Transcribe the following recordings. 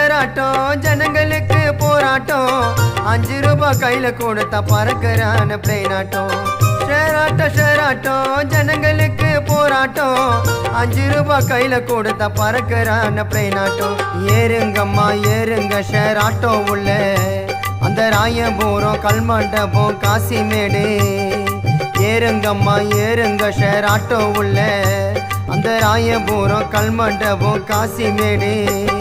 ஷேராட்டம் ஜனங்களுக்கு போராட்டம் அஞ்சு ரூபாய் கையில கொடுத்தா பறக்கிறான பிளேன் ஆட்டம் ஷேராட்டம் ஷேராட்டம் ஜனங்களுக்கு போராட்டம் அஞ்சு ரூபாய் கையில கொடுத்தா பறக்கிறான பிளேன் ஆட்டம் ஏறுங்கம்மா ஏறுங்க ஷேராட்டம் உள்ள அந்த ராயபுரம் கல்மண்டபம் காசிமேடு ஏறுங்கம்மா ஏறுங்க ஷேர் ஆட்டோ உள்ள அந்த ராயபுரம் கல்மண்டபம் காசிமேடு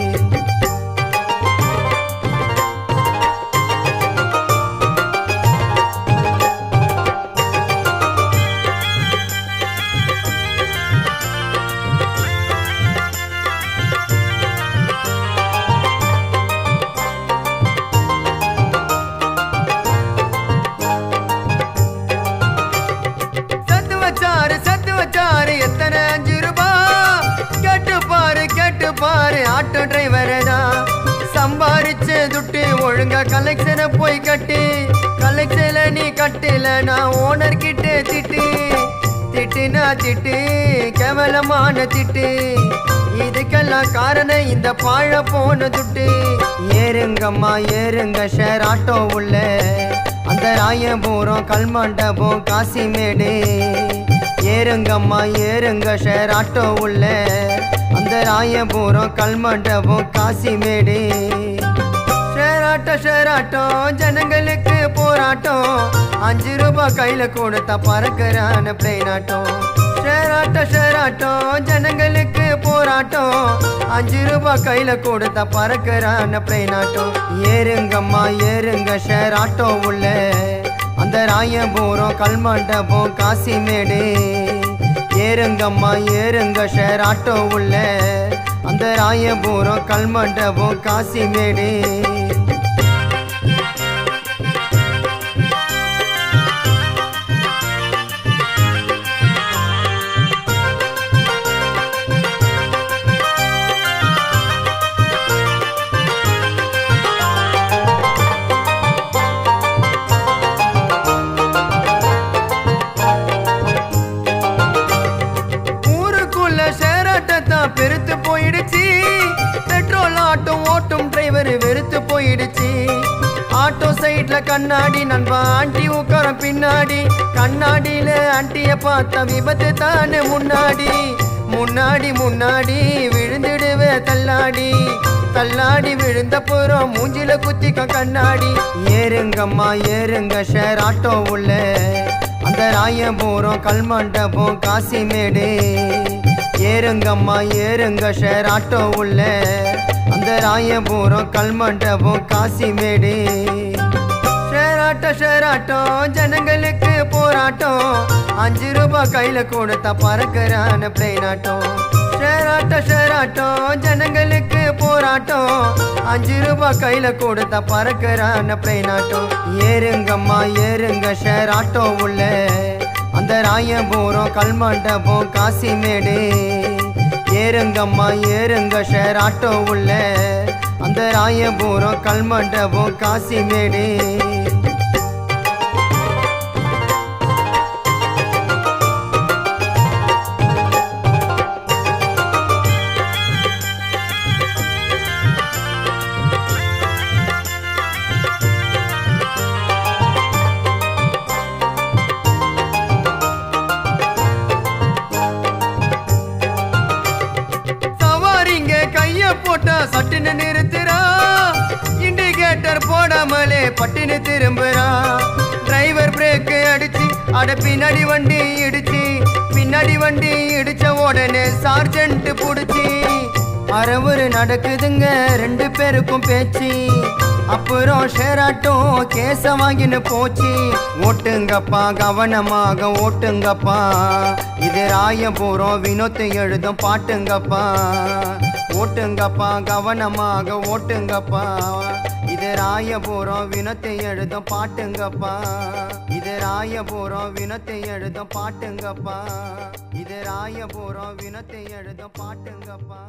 சத்து வச்சாரு சத்து வச்சாரு எத்தனை அஞ்சு ரூபா கேட்டு பாரு கேட்டு பாரு ஆட்டோ டிரைவர் தான் சம்பாரிச்ச துட்டு ஒழுங்கா கலெக்ஷனை போய் கட்டு கலெக்ஷனை நீ கட்டல நான் ஓனர் கிட்ட திட்டு திட்டுனா திட்டு கேவலமான திட்டு இதுக்கெல்லாம் காரணம் இந்த பாழ போன துட்டு ஏறுங்கம்மா ஏறுங்க ஷேர் ஆட்டோ உள்ள அந்த ராயபுரம் கல்மண்டபம் காசிமேடு ஏறுங்கம்மா ஏறுங்க ஷேர் ஆட்டோ உள்ள அந்த ராயபுரம் கல்மண்டபம் காசிமேடு ஷேராட்டம் ஷேராட்டம் ஜனங்களுக்கு போராட்டம் அஞ்சு ரூபாய் கையில கொடுத்தா பறக்கிறான பிளேன் ஆட்டம் ஷேராட்டம் ஷேராட்டம் ஜனங்களுக்கு போராட்டம் அஞ்சு ரூபாய் கையில கொடுத்தா பறக்கிறான பிளேன் ஆட்டம் ஏறுங்கம்மா ஏறுங்க ஷேர் ஆட்டோ உள்ள அந்த ராயபுரம் கல்மண்டபம் காசிமேடு ஏறுங்கம்மா ஏறுங்க ஷேர் ஆட்டோ உள்ள அந்த ராயபுரம் கல்மண்டபம் காசிமேடு ஊருக்குள்ள ஷேராட்டத்தான் பெருத்து போயிடுச்சு பெட்ரோல் ஆட்டோ ஓட்டும் டிரைவர் வெறுத்து போயிடுச்சு ஆட்டோ சைட்ல கண்ணாடி நண்பா ஆண்டி உட்காரம் பின்னாடி கண்ணாடியில ஆண்டிய பார்த்த விபத்து தானே முன்னாடி முன்னாடி முன்னாடி விழுந்துடுவே தள்ளாடி தள்ளாடி விழுந்த புறம் மூஞ்சில குத்திக்க கண்ணாடி ஏறுங்கம்மா ஏறுங்க ஷேர் ஆட்டோ உள்ள அந்த ராயபுரம் கல்மண்டபம் காசிமேடு ஏறுங்கம்மா ஏறுங்க ஷேர் ஆட்டோ உள்ள அந்த ராயபுரம் கல்மண்டபம் காசிமேடு ஷேராட்டம் ஷேராட்டம் ஜனங்களுக்கு போராட்டம் அஞ்சு ரூபாய் கையில கொடுத்தா பறக்கிறான பிளேன் ஆட்டம் ஷேராட்டம் ஷேராட்டம் ஜனங்களுக்கு போராட்டம் அஞ்சு ரூபாய் கையில கொடுத்தா பறக்கிறான பிளேன் ஆட்டம் ஏறுங்கம்மா ஏறுங்க ஷேர் ஆட்டோ உள்ள அந்த ராயபுரம் கல்மண்டபம் காசிமேடு ஏறுங்கம்மா ஏறுங்க ஷேர் ஆட்டோ உள்ள அந்த ராயபுரம் கல்மண்டபம் காசிமேடு சவாரிங்க கைய போட்டா சட்டுன்னு நிறுத்துறா இண்டிகேட்டர் போடாமலே பட்டுன்னு திரும்புறா டிரைவர் பிரேக் அடிச்சு அட பின்னாடி வண்டி இடிச்சு பின்னாடி வண்டி இடிச்ச உடனே சார்ஜென்ட் புடிச்சு அறவுரு நடக்குதுங்க ரெண்டு பேருக்கும் பேச்சு அப்புறம் ஷேராட்டும் கேச வாங்கின்னு போச்சு ஓட்டுங்கப்பா கவனமாக ஓட்டுங்கப்பா இது ராயபுரம் வினோத்து எழுதும் பாட்டுங்கப்பா ஓட்டுங்கப்பா கவனமாக ஓட்டுங்கப்பா இது ராயபுரம் வினத்தை எழுதும் பாட்டுங்கப்பா இது ராயபுரம் வினத்தை எழுதும் பாட்டுங்கப்பா இது ராயபுரம் வினத்தை எழுதும் பாட்டுங்கப்பா